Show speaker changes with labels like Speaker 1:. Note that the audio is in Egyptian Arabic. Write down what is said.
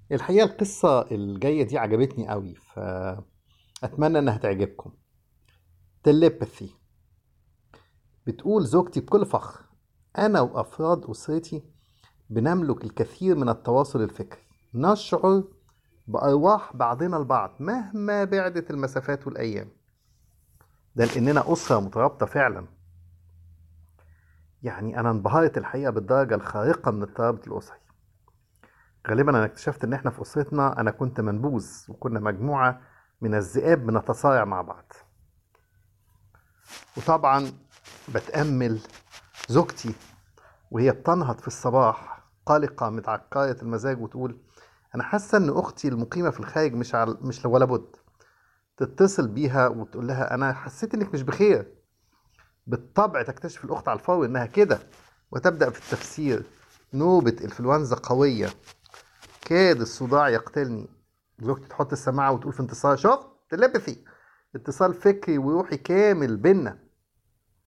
Speaker 1: الحقيقة القصة الجاية دي عجبتني قوي فأتمنى إنها تعجبكم تليباثي بتقول زوجتي بكل فخر أنا وأفراد أسرتي بنملك الكثير من التواصل الفكري نشعر بأرواح بعضنا البعض مهما بعدت المسافات والأيام ده لأننا أسرة مترابطة فعلا يعني أنا انبهرت الحقيقة بالدرجة الخارقة من الترابط الأسري غالبا أنا اكتشفت إن إحنا في أسرتنا أنا كنت منبوذ وكنا مجموعة من الذئاب بنتصارع مع بعض وطبعا بتأمل زوجتي وهي بتنهض في الصباح قلقة متعكرة المزاج وتقول أنا حاسة إن أختي المقيمة في الخارج مش على مش ولا بد تتصل بيها وتقول لها أنا حسيت إنك مش بخير بالطبع تكتشف الأخت على الفور إنها كده وتبدأ في التفسير نوبة إنفلونزا قوية كاد الصداع يقتلني زوجتي تحط السماعة وتقول في انتصار شفت تلبثي اتصال فكري وروحي كامل بينا